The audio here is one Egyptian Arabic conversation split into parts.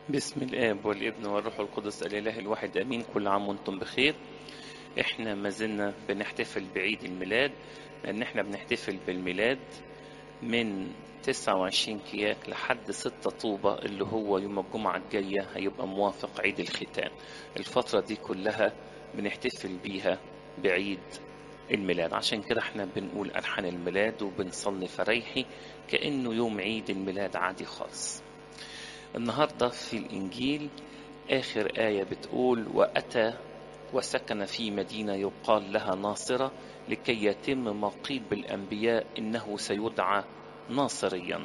باسم الآب والابن والروح القدس الإله الواحد أمين كل عام وأنتم بخير إحنا ما زلنا بنحتفل بعيد الميلاد لأن إحنا بنحتفل بالميلاد من 29 كياك لحد 6 طوبة اللي هو يوم الجمعة الجاية هيبقى موافق عيد الختان الفترة دي كلها بنحتفل بيها بعيد الميلاد عشان كده احنا بنقول ألحان الميلاد وبنصلي فريحي كأنه يوم عيد الميلاد عادي خالص النهاردة في الإنجيل آخر آية بتقول وأتى وسكن في مدينة يقال لها ناصرة لكي يتم ما قيل بالأنبياء إنه سيدعى ناصريا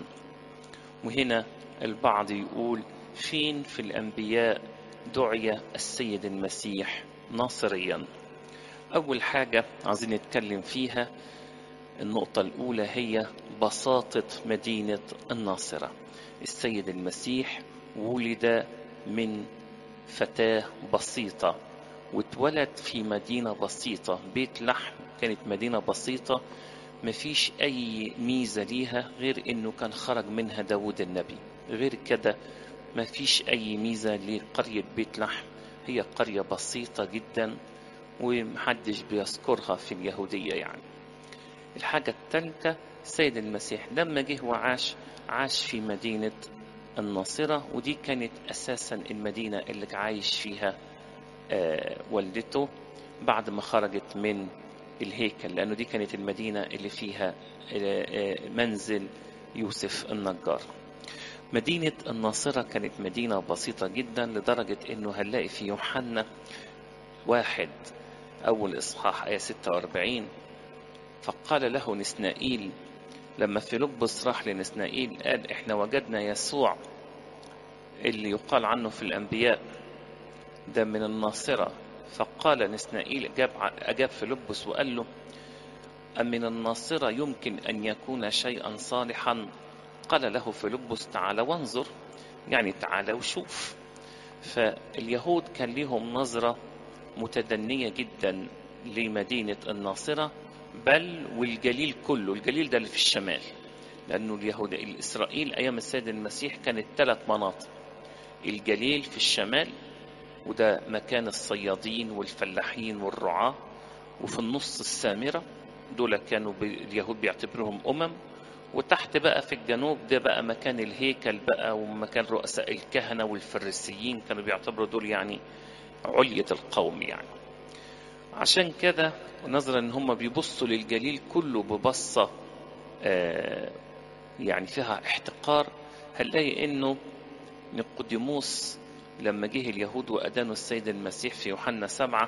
وهنا البعض يقول فين في الأنبياء دعي السيد المسيح ناصريا أول حاجة عايزين نتكلم فيها النقطة الأولى هي بساطة مدينة الناصرة السيد المسيح ولد من فتاة بسيطة واتولد في مدينة بسيطة بيت لحم كانت مدينة بسيطة مفيش أي ميزة ليها غير إنه كان خرج منها داود النبي غير كده مفيش أي ميزة لقرية بيت لحم هي قرية بسيطة جدا ومحدش بيذكرها في اليهودية يعني الحاجة الثالثة السيد المسيح لما جه وعاش عاش في مدينة الناصرة ودي كانت أساسا المدينة اللي عايش فيها آه والدته بعد ما خرجت من الهيكل لأنه دي كانت المدينة اللي فيها آه منزل يوسف النجار مدينة الناصرة كانت مدينة بسيطة جدا لدرجة أنه هنلاقي في يوحنا واحد أول إصحاح آية 46 فقال له نسنائيل لما فيلبس راح لنسنائيل قال احنا وجدنا يسوع اللي يقال عنه في الأنبياء ده من الناصرة فقال نسنائيل أجاب, أجاب فيلبس وقال له أمن الناصرة يمكن أن يكون شيئا صالحا قال له فيلبس تعال وانظر يعني تعال وشوف فاليهود كان لهم نظرة متدنية جدا لمدينة الناصرة بل والجليل كله الجليل ده اللي في الشمال لأنه اليهود الإسرائيل أيام السيد المسيح كانت ثلاث مناطق الجليل في الشمال وده مكان الصيادين والفلاحين والرعاة وفي النص السامرة دول كانوا اليهود بيعتبرهم أمم وتحت بقى في الجنوب ده بقى مكان الهيكل بقى ومكان رؤساء الكهنة والفريسيين كانوا بيعتبروا دول يعني علية القوم يعني عشان كده نظرا ان هم بيبصوا للجليل كله ببصة آه يعني فيها احتقار هنلاقي انه نيقوديموس لما جه اليهود وأدانوا السيد المسيح في يوحنا سبعة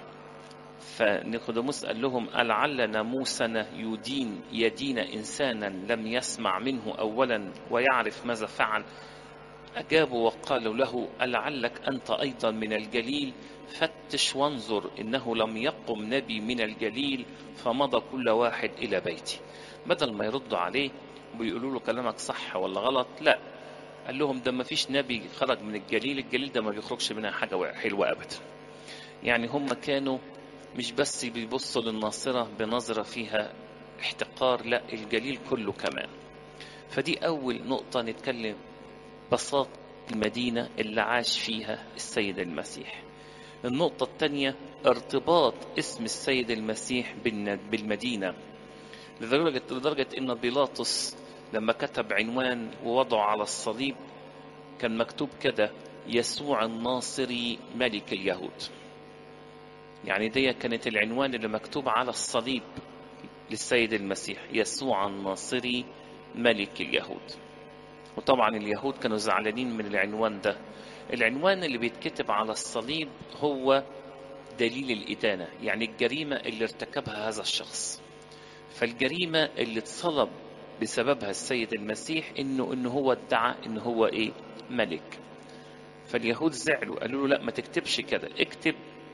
فنيقوديموس قال لهم ألعل ناموسنا يدين يدين إنسانا لم يسمع منه أولا ويعرف ماذا فعل أجابوا وقالوا له ألعلك أنت أيضا من الجليل فتش وانظر إنه لم يقم نبي من الجليل فمضى كل واحد إلى بيتي بدل ما يردوا عليه ويقولوا له كلامك صح ولا غلط لا قال لهم ده ما فيش نبي خرج من الجليل الجليل ده ما بيخرجش منها حاجة حلوة أبدا يعني هم كانوا مش بس بيبصوا للناصرة بنظرة فيها احتقار لا الجليل كله كمان فدي أول نقطة نتكلم بساطة المدينة اللي عاش فيها السيد المسيح النقطة الثانية ارتباط اسم السيد المسيح بالمدينة لدرجة, لدرجة ان بيلاطس لما كتب عنوان ووضعه على الصليب كان مكتوب كده يسوع الناصري ملك اليهود يعني دي كانت العنوان اللي مكتوب على الصليب للسيد المسيح يسوع الناصري ملك اليهود وطبعا اليهود كانوا زعلانين من العنوان ده العنوان اللي بيتكتب على الصليب هو دليل الإدانة يعني الجريمة اللي ارتكبها هذا الشخص فالجريمة اللي اتصلب بسببها السيد المسيح انه انه هو ادعى انه هو ايه ملك فاليهود زعلوا قالوا له لا ما تكتبش كده اكتب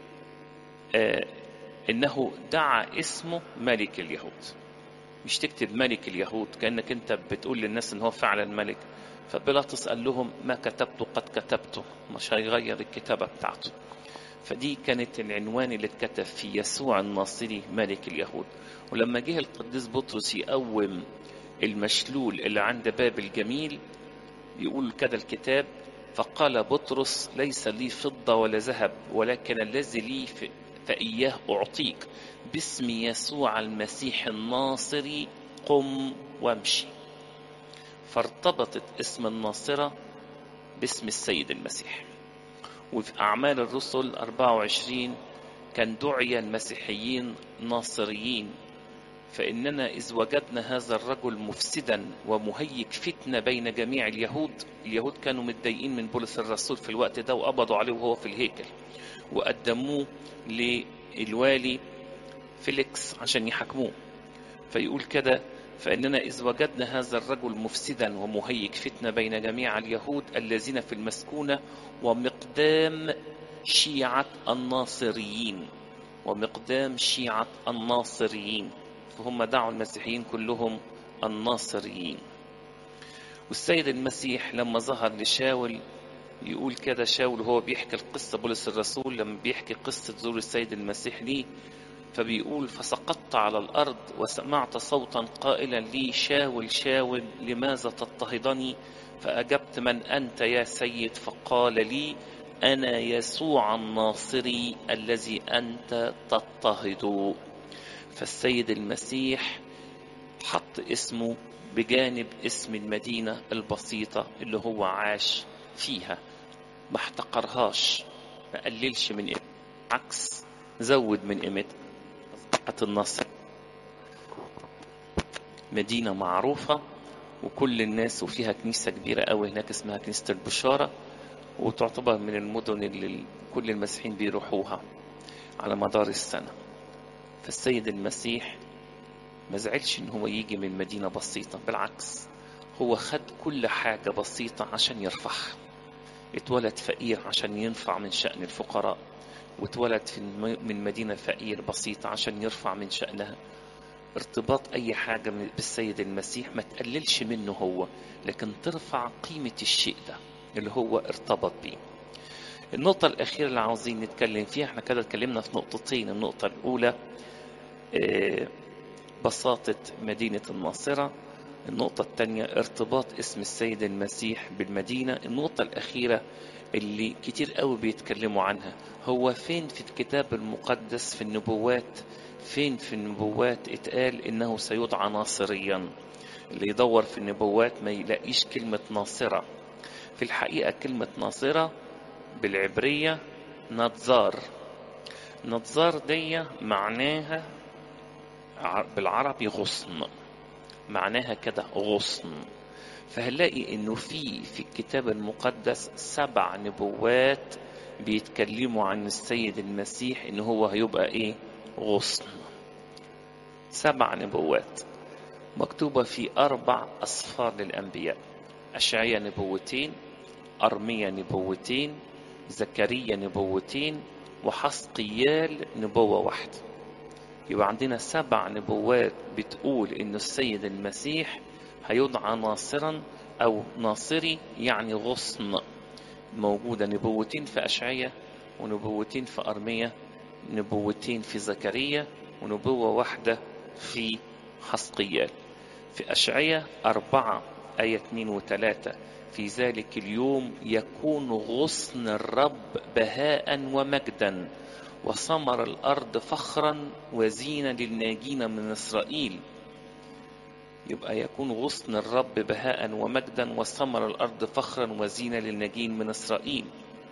آه انه دعا اسمه ملك اليهود مش تكتب ملك اليهود كانك انت بتقول للناس ان هو فعلا ملك فبيلاطس قال لهم ما كتبته قد كتبته مش هيغير الكتابة بتاعته فدي كانت العنوان اللي اتكتب فيه يسوع الناصري ملك اليهود ولما جه القديس بطرس يقوم المشلول اللي عند باب الجميل يقول كده الكتاب فقال بطرس ليس لي فضة ولا ذهب ولكن الذي لي فإياه أعطيك باسم يسوع المسيح الناصري قم وامشي فارتبطت اسم الناصرة باسم السيد المسيح وفي أعمال الرسل 24 كان دعي المسيحيين ناصريين فإننا إذ وجدنا هذا الرجل مفسدا ومهيج فتنة بين جميع اليهود اليهود كانوا متضايقين من بولس الرسول في الوقت ده وقبضوا عليه وهو في الهيكل وقدموه للوالي فيليكس عشان يحاكموه فيقول كده فإننا إذ وجدنا هذا الرجل مفسدا ومهيج فتنة بين جميع اليهود الذين في المسكونة ومقدام شيعة الناصريين ومقدام شيعة الناصريين فهم دعوا المسيحيين كلهم الناصريين والسيد المسيح لما ظهر لشاول يقول كده شاول وهو بيحكي القصة بولس الرسول لما بيحكي قصة ظهور السيد المسيح ليه فبيقول فسقطت على الأرض وسمعت صوتا قائلا لي شاول شاول لماذا تضطهدني فأجبت من أنت يا سيد فقال لي أنا يسوع الناصري الذي أنت تضطهد فالسيد المسيح حط اسمه بجانب اسم المدينة البسيطة اللي هو عاش فيها ما احتقرهاش ما قللش من قيمتها عكس زود من قيمتها أصبحت النصر مدينة معروفة وكل الناس وفيها كنيسة كبيرة قوي هناك اسمها كنيسة البشارة وتعتبر من المدن اللي كل المسيحيين بيروحوها على مدار السنة فالسيد المسيح ما زعلش ان هو يجي من مدينة بسيطة بالعكس هو خد كل حاجة بسيطة عشان يرفعها اتولد فقير عشان ينفع من شأن الفقراء واتولد في من مدينة فقير بسيطة عشان يرفع من شأنها ارتباط أي حاجة بالسيد المسيح ما تقللش منه هو لكن ترفع قيمة الشيء ده اللي هو ارتبط بيه النقطة الأخيرة اللي عاوزين نتكلم فيها احنا كده اتكلمنا في نقطتين النقطة الأولى اه بساطة مدينة الناصرة النقطة الثانية ارتباط اسم السيد المسيح بالمدينة النقطة الأخيرة اللي كتير قوي بيتكلموا عنها هو فين في الكتاب المقدس في النبوات فين في النبوات اتقال انه سيدعى ناصريا اللي يدور في النبوات ما يلاقيش كلمة ناصرة في الحقيقة كلمة ناصرة بالعبرية نتزار نتزار دي معناها بالعربي غصن معناها كده غصن فهنلاقي انه في في الكتاب المقدس سبع نبوات بيتكلموا عن السيد المسيح ان هو هيبقى ايه غصن سبع نبوات مكتوبة في أربع أصفار للأنبياء أشعية نبوتين أرمية نبوتين زكريا نبوتين وحسقيال نبوة واحدة يبقى عندنا سبع نبوات بتقول إن السيد المسيح هيدعى ناصرا أو ناصري يعني غصن موجودة نبوتين في أشعية ونبوتين في أرمية نبوتين في زكريا ونبوة واحدة في حسقيال في أشعية أربعة آية اثنين وثلاثة في ذلك اليوم يكون غصن الرب بهاء ومجدا وثمر الأرض فخرا وزينة للناجين من إسرائيل يبقى يكون غصن الرب بهاء ومجدا وثمر الأرض فخرا وزينة للناجين من إسرائيل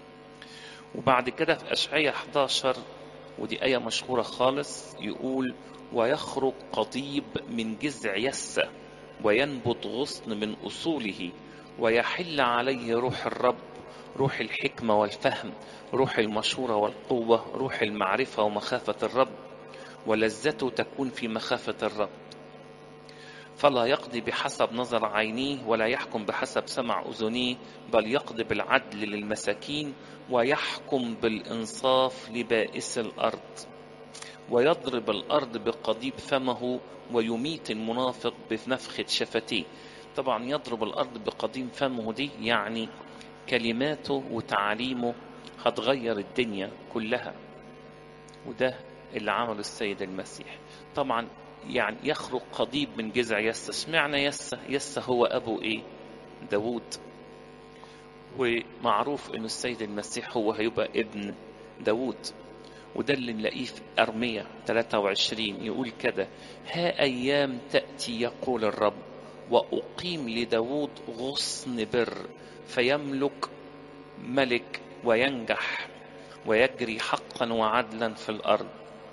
وبعد كده في أشعية 11 ودي آية مشهورة خالص يقول ويخرج قضيب من جذع يسة وينبت غصن من أصوله ويحل عليه روح الرب روح الحكمة والفهم روح المشورة والقوة روح المعرفة ومخافة الرب ولذته تكون في مخافة الرب فلا يقضي بحسب نظر عينيه ولا يحكم بحسب سمع أذنيه بل يقضي بالعدل للمساكين ويحكم بالإنصاف لبائس الأرض ويضرب الأرض بقضيب فمه ويميت المنافق بنفخة شفتيه طبعا يضرب الأرض بقضيب فمه دي يعني كلماته وتعاليمه هتغير الدنيا كلها وده اللي عمله السيد المسيح طبعا يعني يخرج قضيب من جذع يسة اشمعنى يسة يسة هو أبو إيه داوود ومعروف انه السيد المسيح هو هيبقى ابن داود وده اللي نلاقيه في أرمية 23 يقول كده ها أيام تأتي يقول الرب وأقيم لداود غصن بر فيملك ملك وينجح ويجري حقا وعدلا في الأرض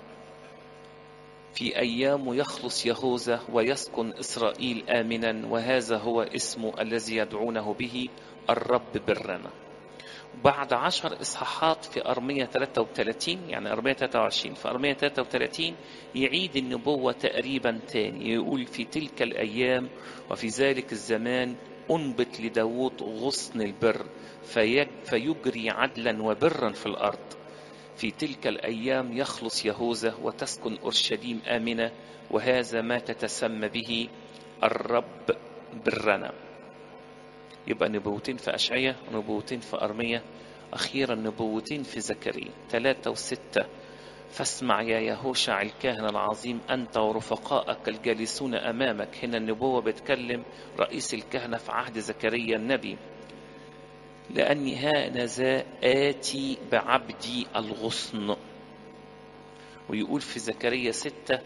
في أيام يخلص يهوذا ويسكن إسرائيل آمنا وهذا هو اسمه الذي يدعونه به الرب برنا بعد عشر إصحاحات في أرمية 33 يعني أرمية 23 في أرمية 33 يعيد النبوة تقريبا تاني يقول في تلك الأيام وفي ذلك الزمان أنبت لداود غصن البر فيجري عدلا وبرا في الأرض في تلك الأيام يخلص يهوذا وتسكن أورشليم آمنة وهذا ما تتسمى به الرب برنا يبقى نبوتين في أشعية ونبوتين في أرمية أخيرا نبوتين في زكريا ثلاثة وستة فاسمع يا يهوشع الكاهن العظيم أنت ورفقائك الجالسون أمامك هنا النبوة بتكلم رئيس الكهنة في عهد زكريا النبي لأني هانذا آتي بعبدي الغصن ويقول في زكريا ستة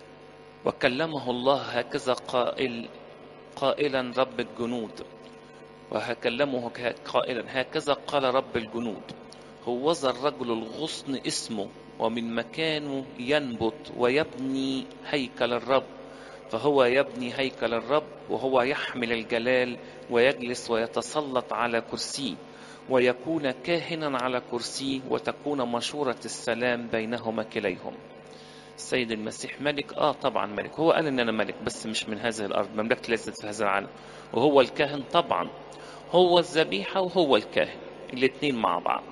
وكلمه الله هكذا قائل قائلا رب الجنود وهكلمه قائلا هكذا قال رب الجنود هوذا الرجل الغصن اسمه ومن مكانه ينبت ويبني هيكل الرب فهو يبني هيكل الرب وهو يحمل الجلال ويجلس ويتسلط على كرسيه ويكون كاهنا على كرسيه وتكون مشورة السلام بينهما كليهم السيد المسيح ملك اه طبعا ملك هو قال ان انا ملك بس مش من هذه الارض مملكتي ليست في هذا العالم وهو الكاهن طبعا هو الذبيحة وهو الكاهن الاثنين مع بعض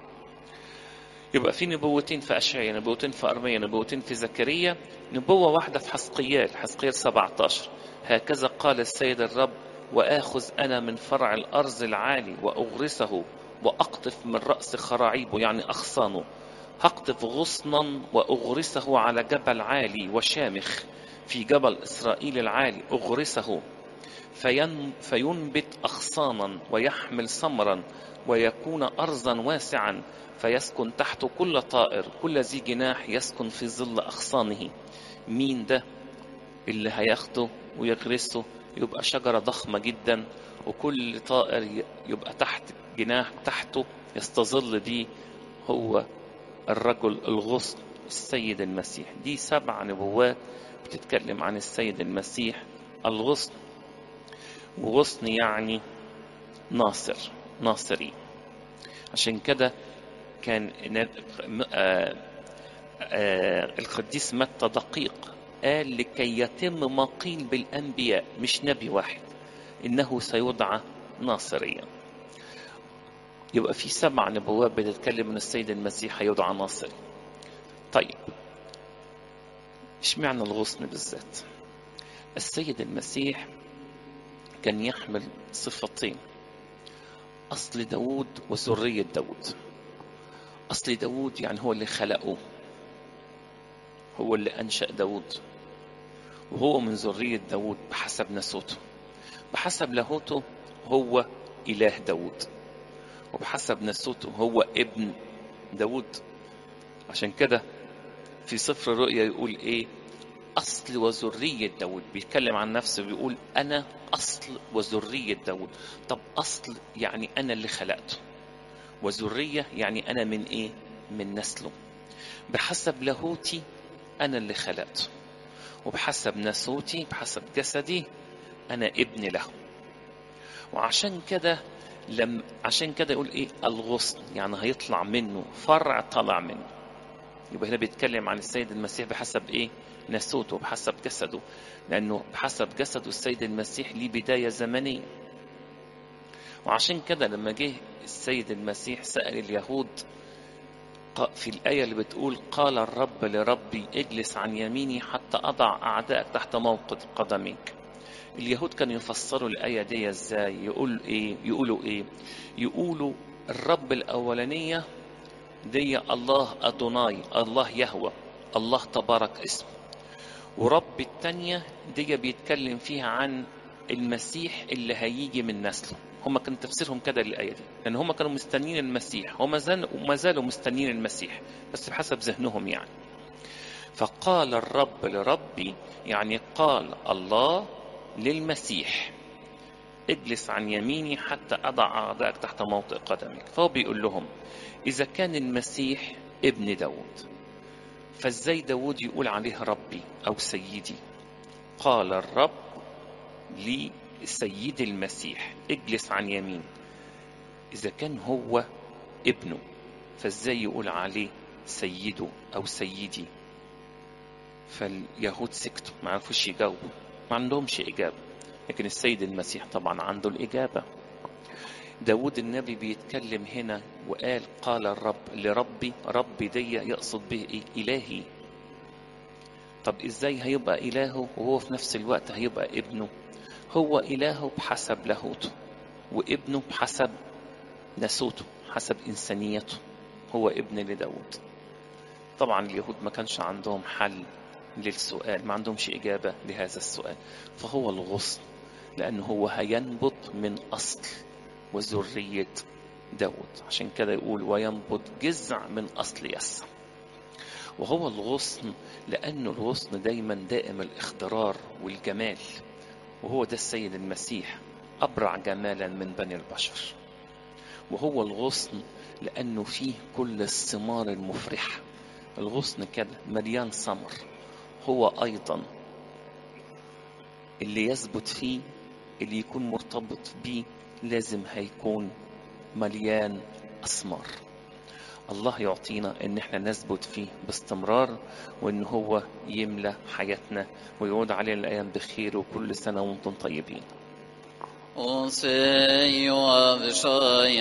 يبقى في نبوتين في أشعية نبوتين في أرمية نبوتين في زكريا نبوة واحدة في حسقيال حسقيال 17 هكذا قال السيد الرب وآخذ أنا من فرع الأرز العالي وأغرسه وأقطف من رأس خراعيبه يعني أغصانه هقطف غصنا وأغرسه على جبل عالي وشامخ في جبل إسرائيل العالي أغرسه فين فينبت أغصانا ويحمل ثمرا ويكون أرضا واسعا فيسكن تحته كل طائر كل ذي جناح يسكن في ظل أغصانه مين ده اللي هياخده ويغرسه يبقى شجرة ضخمة جدا وكل طائر يبقى تحت جناح تحته يستظل بيه هو الرجل الغصن السيد المسيح دي سبع نبوات بتتكلم عن السيد المسيح الغصن وغصن يعني ناصر ناصري عشان كده كان آآ آآ القديس متى دقيق قال لكي يتم ما قيل بالأنبياء مش نبي واحد إنه سيدعى ناصريا يبقى في سبع نبوات بتتكلم ان السيد المسيح هيدعى ناصري طيب اشمعنى الغصن بالذات السيد المسيح كان يحمل صفتين أصل داود وذرية داود أصل داود يعني هو اللي خلقه هو اللي أنشأ داود وهو من ذرية داود بحسب نسوته بحسب لاهوته هو إله داود وبحسب نسوته هو ابن داود عشان كده في سفر الرؤيا يقول ايه أصل وذرية داود بيتكلم عن نفسه بيقول أنا أصل وذرية داود طب أصل يعني أنا اللي خلقته وذرية يعني أنا من إيه من نسله بحسب لاهوتي أنا اللي خلقته وبحسب ناسوتي بحسب جسدي أنا ابن له وعشان كده لم عشان كده يقول ايه الغصن يعني هيطلع منه فرع طلع منه يبقى هنا بيتكلم عن السيد المسيح بحسب ايه ناسوته بحسب جسده لانه بحسب جسده السيد المسيح ليه بدايه زمنيه وعشان كده لما جه السيد المسيح سأل اليهود في الآية اللي بتقول قال الرب لربي اجلس عن يميني حتى أضع أعدائك تحت موقد قدميك اليهود كانوا يفسروا الآية دي ازاي يقول ايه يقولوا ايه يقولوا الرب الأولانية دي الله أدوناي الله يهوى الله تبارك اسمه ورب التانية دي بيتكلم فيها عن المسيح اللي هيجي من نسله هم كان تفسيرهم كده للآية دي لأن هم كانوا مستنيين المسيح وما زالوا وما زالوا مستنيين المسيح بس بحسب ذهنهم يعني فقال الرب لربي يعني قال الله للمسيح اجلس عن يميني حتى أضع أعدائك تحت موطئ قدمك فهو بيقول لهم إذا كان المسيح ابن داود فازاي داود يقول عليه ربي أو سيدي قال الرب لسيد المسيح اجلس عن يمين إذا كان هو ابنه فازاي يقول عليه سيده أو سيدي فاليهود سكتوا ما عرفوش يجاوبوا ما عندهمش إجابة لكن السيد المسيح طبعا عنده الإجابة داود النبي بيتكلم هنا وقال قال الرب لربي ربي دي يقصد به إيه؟ إلهي طب إزاي هيبقى إلهه وهو في نفس الوقت هيبقى ابنه هو إلهه بحسب لاهوته وابنه بحسب ناسوته حسب إنسانيته هو ابن لداود طبعا اليهود ما كانش عندهم حل للسؤال ما عندهمش إجابة لهذا السؤال فهو الغصن لأنه هو هينبت من أصل وذرية داود عشان كده يقول وينبت جذع من أصل يسع وهو الغصن لأنه الغصن دايما دائم الاخضرار والجمال وهو ده السيد المسيح أبرع جمالا من بني البشر وهو الغصن لأنه فيه كل الثمار المفرحة الغصن كده مليان ثمر هو أيضا اللي يثبت فيه اللي يكون مرتبط بيه لازم هيكون مليان أثمار الله يعطينا ان احنا نثبت فيه باستمرار وان هو يملى حياتنا ويعود علينا الايام بخير وكل سنه وانتم طيبين Och säg och avslöja